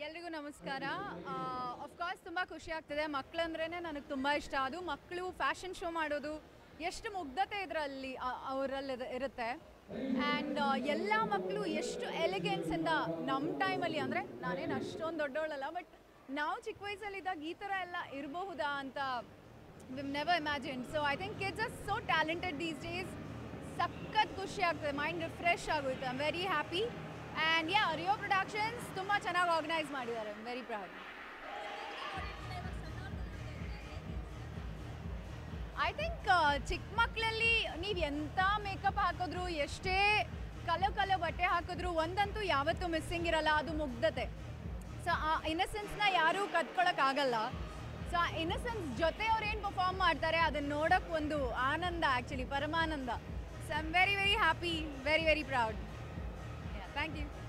ಎಲ್ರಿಗೂ ನಮಸ್ಕಾರ ಅಫ್ಕೋರ್ಸ್ ತುಂಬ ಖುಷಿ ಆಗ್ತದೆ ಮಕ್ಕಳಂದ್ರೇ ನನಗೆ ತುಂಬ ಇಷ್ಟ ಅದು ಮಕ್ಕಳು ಫ್ಯಾಷನ್ ಶೋ ಮಾಡೋದು ಎಷ್ಟು ಮುಗ್ಧತೆ ಇದರಲ್ಲಿ ಅವರಲ್ಲಿ ಇರುತ್ತೆ ಆ್ಯಂಡ್ ಎಲ್ಲ ಮಕ್ಕಳು ಎಷ್ಟು ಎಲಿಗೆನ್ಸಿಂದ ನಮ್ಮ ಟೈಮಲ್ಲಿ ಅಂದರೆ ನಾನೇನು ಅಷ್ಟೊಂದು ದೊಡ್ಡವಳಲ್ಲ ಬಟ್ ನಾವು ಚಿಕ್ಕ ವಯಸ್ಸಲ್ಲಿದ್ದಾಗ ಈ ಥರ ಎಲ್ಲ ಇರಬಹುದಾ ಅಂತ we never imagine so I think kids are so talented these days ಸಖತ್ ಖುಷಿ ಆಗ್ತದೆ ಮೈಂಡ್ ರಿಫ್ರೆಶ್ ಆಗುತ್ತೆ I am very happy and yeah Rio Productions ತುಂಬ ಚೆನ್ನಾಗಿ ಆರ್ಗನೈಸ್ ಮಾಡಿದ್ದಾರೆ I am very proud I think ಚಿಕ್ಕ ಮಕ್ಕಳಲ್ಲಿ ನೀವು ಎಂಥ ಮೇಕಪ್ ಹಾಕಿದ್ರು ಎಷ್ಟೇ ಕಲೋ ಕಲೋ ಬಟ್ಟೆ ಹಾಕಿದ್ರು ಒಂದಂತೂ ಯಾವತ್ತೂ ಮಿಸ್ಸಿಂಗ್ ಇರಲ್ಲ ಅದು ಮುಗ್ಧತೆ ಸೊ ಆ ಇನ್ನಸೆನ್ಸ್ನ ಯಾರೂ ಕತ್ಕೊಳ್ಳೋಕ್ಕಾಗಲ್ಲ ಸೊ ಆ ಇನ್ನಸೆನ್ಸ್ ಜೊತೆ ಅವ್ರು ಏನು ಪರ್ಫಾರ್ಮ್ ಮಾಡ್ತಾರೆ ಅದನ್ನ ನೋಡೋಕೆ ಒಂದು ಆನಂದ ಆ್ಯಕ್ಚುಲಿ ಪರಮಾನಂದ so I am very very happy very very proud thank you